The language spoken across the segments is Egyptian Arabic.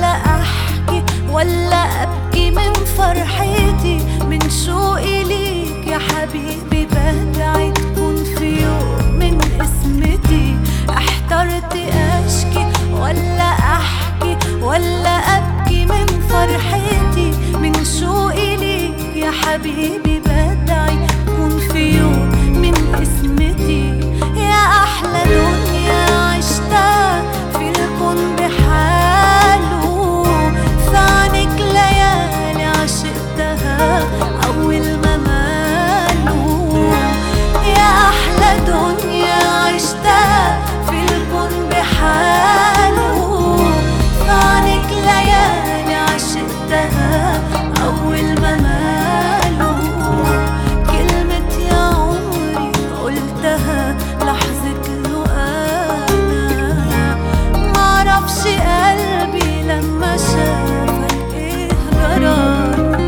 ولا احكي ولا ابكي من فرحتي من شوقي ليك يا حبيبي بدعي تكون في يوم من اسمتي احترت اشكي ولا احكي ولا ابكي من فرحتي من شوقي ليك يا حبيبي بدعي تكون في يوم من اسمتي يا احلى دنيا عشتها في الكون بحاله في عنك ليالي عشقتها اول ما ماله يا احلى دنيا عشتها في الكون بحاله في عنك ليالي عشقتها اول ما ماله كلمة يا عمري قلتها لحظة له انا معرفش قلبي لما شافك ايه جراله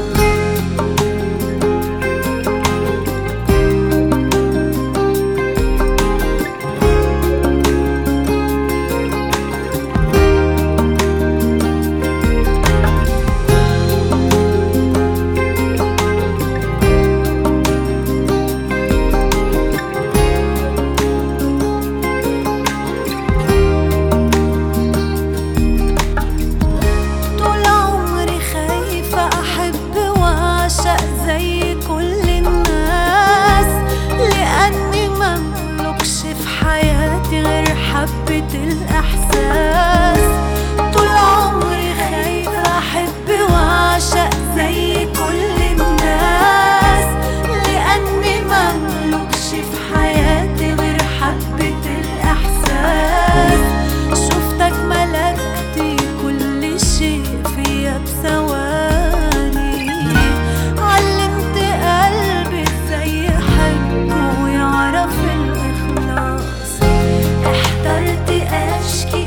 طول عمري خايفة أحب وأعشق زي كل الناس لأني مملكش في حياتي غير حبة الإحساس طول عمري خايفة أحب وأعشق زي كل الناس لأني مملكش في حياتي غير حبة الإحساس شفتك ملكتي كل شيء فيا بثواني علمت قلبي ازاي يحب ويعرف الإخلاص احترت أشكي